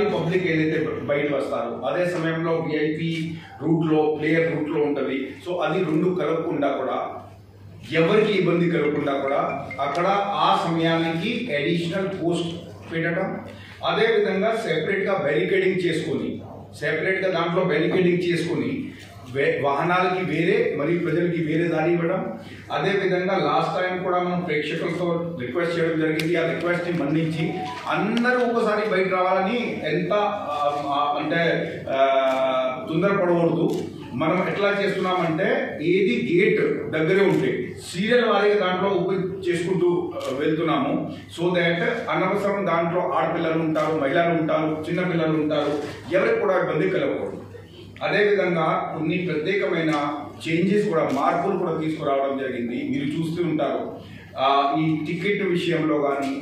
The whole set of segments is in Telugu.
సారి పబ్లిక్ ఏదైతే బయట వస్తారో అదే సమయంలో విఐపి రూట్లో ప్లేయర్ రూట్లో ఉంటుంది సో అది రెండు కలగకుండా కూడా ఎవరికి ఇబ్బంది కలగకుండా కూడా అక్కడ ఆ సమయానికి అడిషనల్ పోస్ట్ పెట్టడం అదే విధంగా సెపరేట్గా బ్యారికేడింగ్ చేసుకొని సెపరేట్గా దాంట్లో బ్యారికేడింగ్ చేసుకొని వే- వాహనాలకి వేరే మరియు ప్రజలకి వేరే దారి ఇవ్వడం అదే విధంగా లాస్ట్ టైం కూడా మనం ప్రేక్షకులతో రిక్వెస్ట్ చేయడం జరిగింది ఆ రిక్వెస్ట్ ని మన్నించి అందరూ ఒకసారి బయట రావాలని ఎంత ఆ, ఆ, అంటే ఆ, తొందరపడకూడదు మనం ఎట్లా చేస్తున్నామంటే ఏది గేట్ దగ్గరే ఉంటే సీరియల్ వారీగా దాంట్లో ఓపెన్ చేసుకుంటూ ఆ, వెళ్తున్నాము సో దాట్ అనవసరం దాంట్లో ఆడపిల్లలు ఉంటారు మహిళలు ఉంటారు చిన్న పిల్లలు ఉంటారు ఎవరికి కూడా ఇబ్బంది కలగకూడదు అదేవిధంగా కొన్ని ప్రత్యేకమైన చేంజెస్ కూడా మార్పులు కూడా తీసుకురావడం జరిగింది మీరు చూస్తూ ఉంటారు ఆ, ఈ టికెట్ విషయంలో కానీ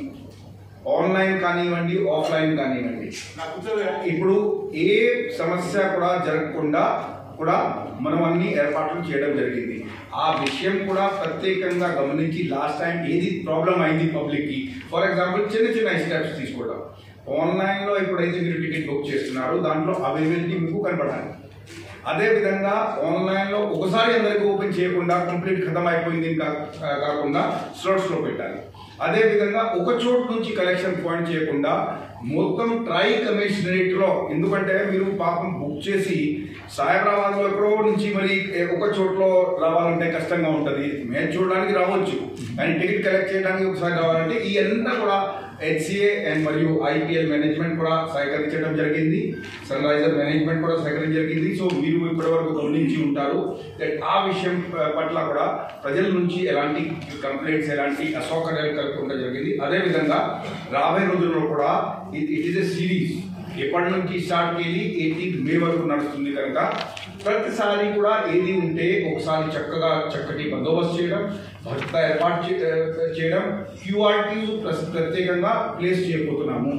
ఆన్లైన్ కానివ్వండి ఆఫ్లైన్ కానివ్వండి ఇప్పుడు ఏ సమస్య కూడా జరగకుండా కూడా మనం అన్ని ఏర్పాట్లు చేయడం జరిగింది ఆ విషయం కూడా ప్రత్యేకంగా గమనించి లాస్ట్ టైం ఏది ప్రాబ్లం అయింది పబ్లిక్కి ఫర్ ఎగ్జాంపుల్ చిన్న చిన్న స్టెప్స్ తీసుకోవడం ఆన్లైన్లో ఎప్పుడైతే మీరు టికెట్ బుక్ చేస్తున్నారో దాంట్లో అవైలబిలిటీ మీకు కనపడాలి అదే విధంగా ఆన్లైన్ లో ఒకసారి అందరికి ఓపెన్ చేయకుండా కంప్లీట్ ఖతం అయిపోయింది కా- కాకుండా స్లాట్స్ లో పెట్టాలి అదే విధంగా ఒక చోటు నుంచి కలెక్షన్ పాయింట్ చేయకుండా మొత్తం ట్రై కమిషనరేట్ లో ఎందుకంటే మీరు పాపం బుక్ చేసి సాయిబాబాద్ లో ఎక్కడో నుంచి మరి ఒక చోట్లో రావాలంటే కష్టంగా ఉంటది మేము చూడడానికి రావచ్చు కానీ టికెట్ కలెక్ట్ చేయడానికి ఒకసారి రావాలంటే ఈ అంతా కూడా హెచ్సిఏ అండ్ మరియు ఐపీఎల్ మేనేజ్మెంట్ కూడా సహకరించడం జరిగింది సన్ రైజర్ మేనేజ్మెంట్ కూడా సహకరించడం జరిగింది సో మీరు ఇప్పటి వరకు గమనించి ఉంటారు that ఆ విషయం ప- పట్ల కూడా ప్రజల నుంచి ఎలాంటి కంప్లైంట్స్ ఎలాంటి అసౌకర్యాలు కలగకుండా జరిగింది అదే విధంగా రాబోయే రోజుల్లో కూడా it it is a series ఎప్పటి నుంచి స్టార్ట్ చేయాలి ఎయిటీన్త్ మే వరకు నడుస్తుంది కనుక ప్రతిసారి కూడా ఏది ఉంటే ఒకసారి చక్కగా చక్కటి బందోబస్తు చేయడం భద్రత ఏర్పాటు చే- చేయడం క్యూఆర్టీ ప్రత్యేకంగా ప్లేస్ చేయబోతున్నాము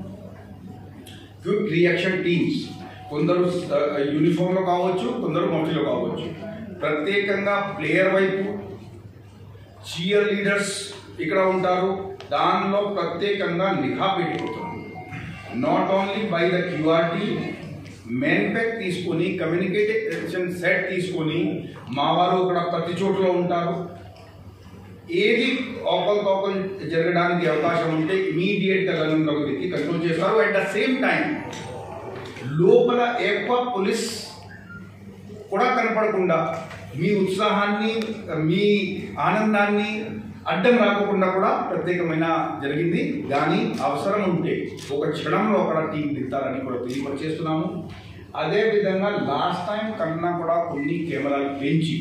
క్విక్ రియాక్షన్ టీమ్స్ కొందరు యూనిఫామ్ లో కావచ్చు కొందరు మఫ్టీలో కావచ్చు ప్రత్యేకంగా ప్లేయర్ వైపు చీయర్ లీడర్స్ ఇక్కడ ఉంటారు దానిలో ప్రత్యేకంగా నిఘా పెట్టిపోతున్నాం not only by the QRT మెన్పెక్ తీసుకొని కమ్యూనికేషన్ సెట్ తీసుకొని మా వారు ఇక్కడ ప్రతి చోట్ల ఉంటారు ఏది ఓపల్ తోపల్ జరగడానికి అవకాశం ఉంటే ఇమీడియట్ గా గణంలోకి దిగి కంట్రోల్ చేస్తారు అట్ ద సేమ్ టైం లోపల ఎక్కువ పోలీస్ కూడా కనపడకుండా మీ ఉత్సాహాన్ని మీ ఆనందాన్ని అడ్డం రాకుండా కూడా ప్రత్యేకమైన జరిగింది కానీ అవసరం ఉంటే ఒక క్షణంలో ఒక టీం దిగుతారని కూడా తెలియపరిచేస్తున్నాము అదే విధంగా లాస్ట్ టైం కన్నా కూడా కొన్ని కెమెరాలు పెంచి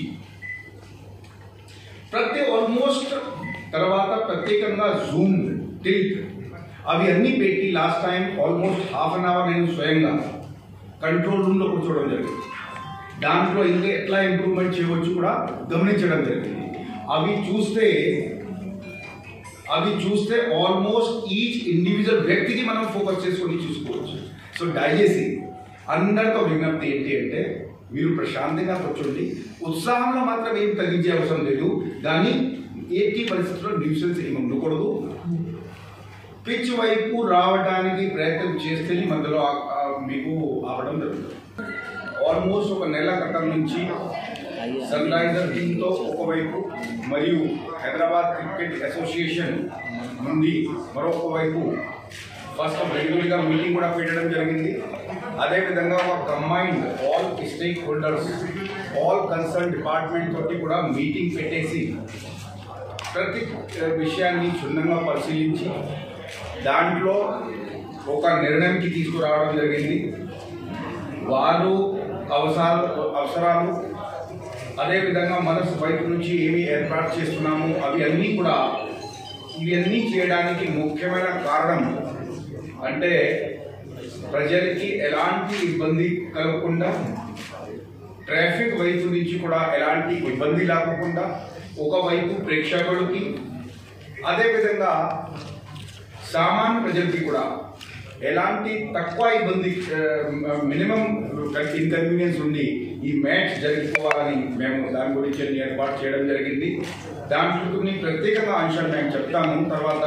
ప్రతి ఆల్మోస్ట్ తర్వాత ప్రత్యేకంగా జూమ్ టిల్ట్ అవి అన్ని పెట్టి last time almost half an hour నేను స్వయంగా కంట్రోల్ రూమ్లో కూర్చోవడం జరిగింది దాంట్లో ఇంకా ఎట్లా ఇంప్రూవ్మెంట్ చేయవచ్చు కూడా గమనించడం జరిగింది అవి చూస్తే అవి చూస్తే ఆల్మోస్ట్ ఈచ్ ఇండివిజువల్ వ్యక్తికి మనం ఫోకస్ చేసుకొని చూసుకోవచ్చు సో దయచేసి అందరితో విజ్ఞప్తి ఏంటి అంటే మీరు ప్రశాంతంగా కూర్చోండి ఉత్సాహంలో మాత్రం ఏం తగ్గించే అవసరం లేదు కానీ ఎట్టి పరిస్థితుల్లో న్యూసెన్స్ ఏమి ఉండకూడదు పిచ్ వైపు రావడానికి ప్రయత్నం చేస్తేనే మధ్యలో ఆ- ఆ మీకు ఆపడం జరుగుతుంది ఆల్మోస్ట్ ఒక నెల క్రితం నుంచి సన్ రైజర్ టీంతో ఒకవైపు మరియు హైదరాబాద్ క్రికెట్ అసోసియేషన్ నుండి మరొక వైపు ఫస్ట్ రెగ్యులర్గా మీటింగ్ కూడా పెట్టడం జరిగింది అదేవిధంగా ఒక combined all stakeholders all concern department తోటి కూడా మీటింగ్ పెట్టేసి ప్రతి ఆ, విషయాన్ని క్షుణ్ణంగా పరిశీలించి దాంట్లో ఒక నిర్ణయంకి తీసుకురావడం జరిగింది వారు అవసరాలు అవసరాలు అదేవిధంగా మనసు వైపు నుంచి ఏమి ఏర్పాటు చేస్తున్నాము అవి అన్నీ కూడా ఇవన్నీ చేయడానికి ముఖ్యమైన కారణం అంటే ప్రజలకి ఎలాంటి ఇబ్బంది కలగకుండా ట్రాఫిక్ వైపు నుంచి కూడా ఎలాంటి ఇబ్బంది లేకుండా ఒకవైపు ప్రేక్షకులకి అదేవిధంగా సామాన్య ప్రజలకి కూడా ఎలాంటి తక్కువ ఇబ్బంది మినిమం ఇన్కన్వీనియన్స్ ఉండి ఈ మ్యాచ్ జరిగిపోవాలని మేము దాని గురించి అన్ని ఏర్పాటు చేయడం జరిగింది దాంట్లో కొన్ని ప్రత్యేకంగా అంశాలు మేము చెప్తాము తర్వాత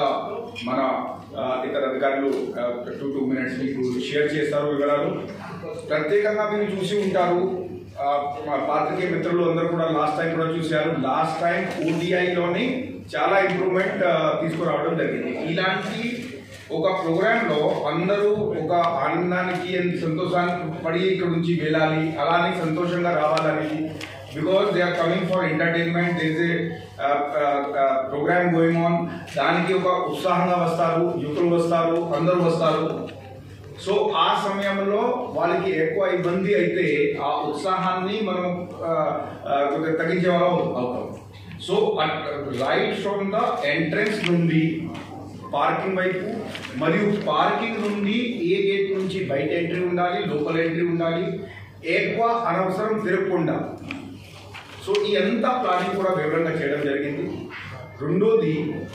మన ఆ, ఇతర అధికారులు టూ టూ మినిట్స్ మీకు షేర్ చేస్తారు వివరాలు ప్రత్యేకంగా మీరు చూసి ఉంటారు ఆ, మా పాత్రికేయ మిత్రులు అందరూ కూడా లాస్ట్ టైం కూడా చూశారు లాస్ట్ టైం ఓడిఐలోని చాలా ఇంప్రూవ్మెంట్ తీసుకురావడం జరిగింది ఇలాంటి ఒక ప్రోగ్రామ్ లో అందరూ ఒక ఆనందానికి and సంతోషానికి పడి ఇక్కడ నుంచి వెళ్ళాలి అలానే సంతోషంగా రావాలని because they are coming for entertainment this a program going on దానికి ఒక ఉత్సాహంగా వస్తారు యువకులు వస్తారు అందరూ వస్తారు సో ఆ సమయంలో వాళ్ళకి ఎక్కువ ఇబ్బంది అయితే ఆ ఉత్సాహాన్ని మనం ఆ, ఆ, కొద్దిగా తగ్గించే వాళ్ళం అవుతాం so right from the entrance నుండి పార్కింగ్ వైపు మరియు పార్కింగ్ నుండి ఏ గేట్ నుంచి బయట ఎంట్రీ ఉండాలి లోపల ఎంట్రీ ఉండాలి ఎక్కువ అనవసరం తిరగకుండా సో ఈ అంతా ప్లానింగ్ కూడా వివరంగా చేయడం జరిగింది రెండోది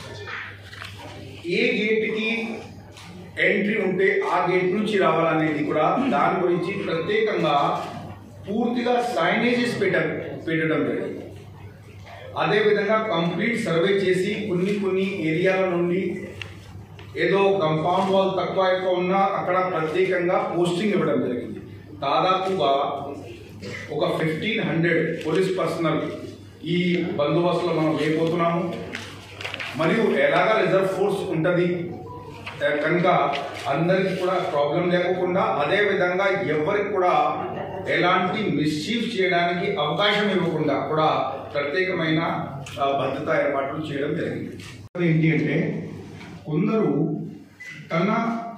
ఏ గేట్కి ఎంట్రీ ఉంటే ఆ గేట్ నుంచి రావాలనేది కూడా దాని గురించి ప్రత్యేకంగా పూర్తిగా సైనేజెస్ పెట్ట పెట్టడం జరిగింది అదేవిధంగా కంప్లీట్ సర్వే చేసి కొన్ని కొన్ని ఏరియాల నుండి ఏదో కంపౌండ్ వాల్ తక్కువ ఎక్కువ ఉన్నా అక్కడ ప్రత్యేకంగా పోస్టింగ్ ఇవ్వడం జరిగింది దాదాపుగా ఒక ఫిఫ్టీన్ హండ్రెడ్ పోలీస్ పర్సనల్ ఈ బందోబస్తులో మనం వేయబోతున్నాము మరియు ఎలాగా రిజర్వ్ ఫోర్స్ ఉంటుంది ఏ, కనుక అందరికి కూడా ప్రాబ్లం లేకుండా అదే విధంగా ఎవరికి కూడా ఎలాంటి మిస్చీఫ్ చేయడానికి అవకాశం ఇవ్వకుండా కూడా ప్రత్యేకమైన ఆ, భద్రతా ఏర్పాట్లు చేయడం జరిగింది ఏంటి అంటే కొందరు తన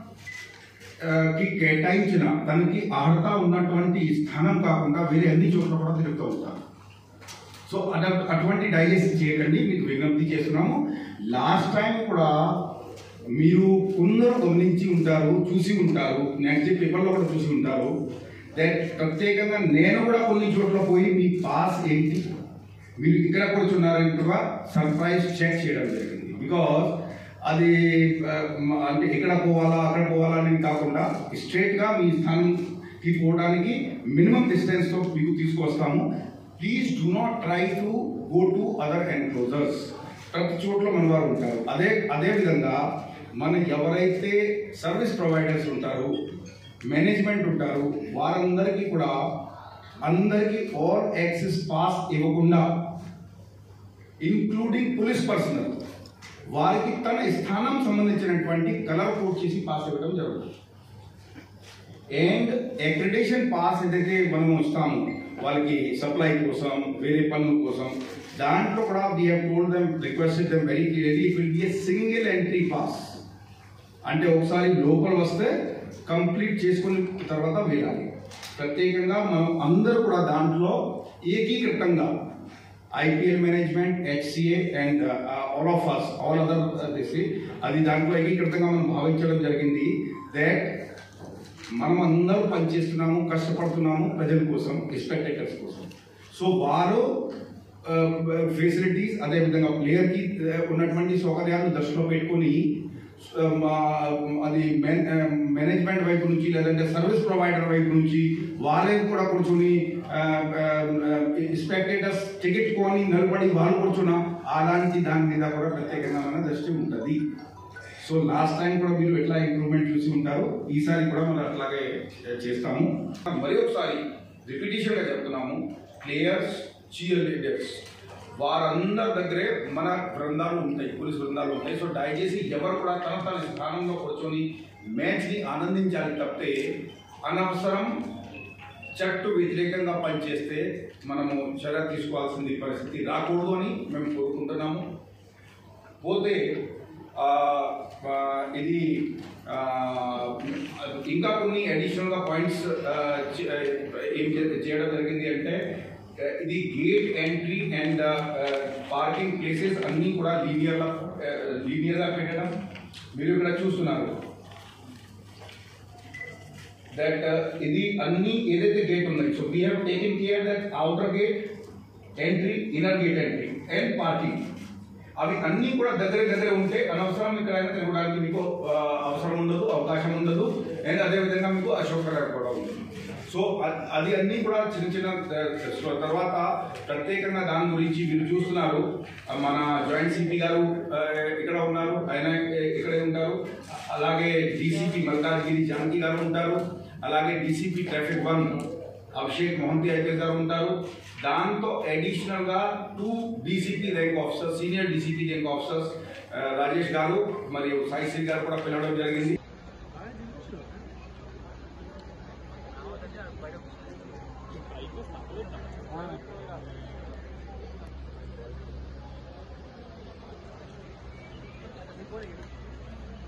ఆ, కి కేటాయించిన తనకి అర్హత ఉన్నటువంటి స్థానం కాకుండా వేరే అన్ని చోట్ల కూడా తిరుగుతూ ఉంటారు సో అట- అటువంటి డైజెస్ట్ చేయకండి మీకు విజ్ఞప్తి చేస్తున్నాము లాస్ట్ టైం కూడా మీరు కొందరు గమనించి ఉంటారు చూసి ఉంటారు నెక్స్ట్ పేపర్లో కూడా చూసి ఉంటారు దట్ ప్రత్యేకంగా నేను కూడా కొన్ని చోట్ల పోయి మీ పాస్ ఏంటి మీరు ఇక్కడ కూర్చున్నారని కూడా సర్ప్రైజ్ చెక్ చేయడం జరిగింది బికాస్ అది ఆ, మ- అంటే ఎక్కడ పోవాలా అక్కడ పోవాలా అని కాకుండా స్ట్రేట్గా మీ స్థానంకి పోవడానికి మినిమం డిస్టెన్స్తో మీకు తీసుకొస్తాము please do not try to go to other enclosures ప్రతి చోట్ల మన వారు ఉంటారు అదే అదే విధంగా మన ఎవరైతే సర్వీస్ ప్రొవైడర్స్ ఉంటారో మేనేజ్మెంట్ ఉంటారు వారందరికీ కూడా అందరికీ ఆల్ యాక్సెస్ పాస్ ఇవ్వకుండా ఇంక్లూడింగ్ పోలీస్ పర్సనల్ వారికి తన స్థానం సంబంధించినటువంటి కలర్ కోడ్ చేసి పాస్ ఇవ్వడం జరుగుతుంది అండ్ అక్రిడేషన్ పాస్ ఏదైతే మనం ఇస్తాము వాళ్ళకి సప్లై కోసం వేరే పనుల కోసం దాంట్లో కూడా we have told them requested them very clearly it will be a single entry pass అంటే ఒకసారి లోపల వస్తే కంప్లీట్ చేసుకున్న తర్వాత వెళ్ళాలి ప్రత్యేకంగా మనం అందరూ కూడా దాంట్లో ఏకీకృతంగా IPL management HCA and all of us all other దిసి అది దాంట్లో ఏకీకృతంగా మనం భావించడం జరిగింది దట్ మనం అందరూ పనిచేస్తున్నాము కష్టపడుతున్నాము ప్రజల కోసం స్పెక్టేటర్స్ కోసం సో వారు ఫెసిలిటీస్ అదేవిధంగా ప్లేయర్కి ఉన్నటువంటి సౌకర్యాలను దృష్టిలో పెట్టుకొని ఆ, మా- అది మేనేజ్మెంట్ వైపు నుంచి లేదంటే సర్వీస్ ప్రొవైడర్ వైపు నుంచి వాళ్ళే కూడా కూర్చొని స్పెక్టేటర్స్ టికెట్ కొని నిలబడి వాళ్ళు కూర్చున్న అలాంటి దాని మీద కూడా ప్రత్యేకంగా మన దృష్టి ఉంటుంది సో లాస్ట్ టైం కూడా మీరు ఎట్లా ఇంప్రూవ్మెంట్ చూసి ఉంటారు ఈసారి కూడా మనం అట్లాగే చేస్తాము మరి ఒకసారి రిపిటేషన్ గా చెప్తున్నాము ప్లేయర్స్ చీర్ లీడర్స్ వారందరి దగ్గరే మన బృందాలు ఉంటాయి పోలీస్ బృందాలు ఉంటాయి సో దయచేసి ఎవరు కూడా తన తన స్థానంలో కూర్చొని మ్యాచ్ ని ఆనందించాలి తప్పితే అనవసరం చట్టు వ్యతిరేకంగా పనిచేస్తే మనము చర్య తీసుకోవాల్సింది పరిస్థితి రాకూడదు అని మేము కోరుకుంటున్నాము పోతే ఆ, ఆ, ఇది ఆ, ఇంకా కొన్ని అడిషనల్గా పాయింట్స్ ఏం చే- చేయడం జరిగింది అంటే ఆ, ఇది gate entry and parking places అన్నీ కూడా లీనియర్ లీనియర్గా పెట్టడం మీరు ఇక్కడ చూస్తున్నారు దట్ ఇది అన్ని ఏదైతే గేట్ ఉన్నాయి so we have taken care that outer gate entry inner gate entry and parking అవి అన్నీ కూడా దగ్గర దగ్గర ఉంటే అనవసరం ఎక్కడైనా తిరగడానికి మీకు ఆ, అవసరం ఉండదు అవకాశం ఉండదు అండ్ అదే విధంగా మీకు అశోకకరం కూడా ఉంటుంది సో అ- అది అన్నీ కూడా చిన్న చిన్న ఆ, సో తర్వాత ప్రత్యేకంగా దాని గురించి మీరు చూస్తున్నారు ఆ, మన జాయింట్ సిపి గారు ఆ, ఇక్కడ ఉన్నారు ఆయన ఇక్కడ అలాగే డీసీపీ మల్కాజ్గిరి జానకి గారు ఉంటారు అలాగే DCP traffic one Abhishek Mohanty IPS గారు ఉంటారు దాంతో అడిషనల్ గా two DCP rank officers senior DCP rank officers ఆ, రాజేష్ గారు మరియు సాయి శ్రీ గారు కూడా పిలవడం జరిగింది ఆ.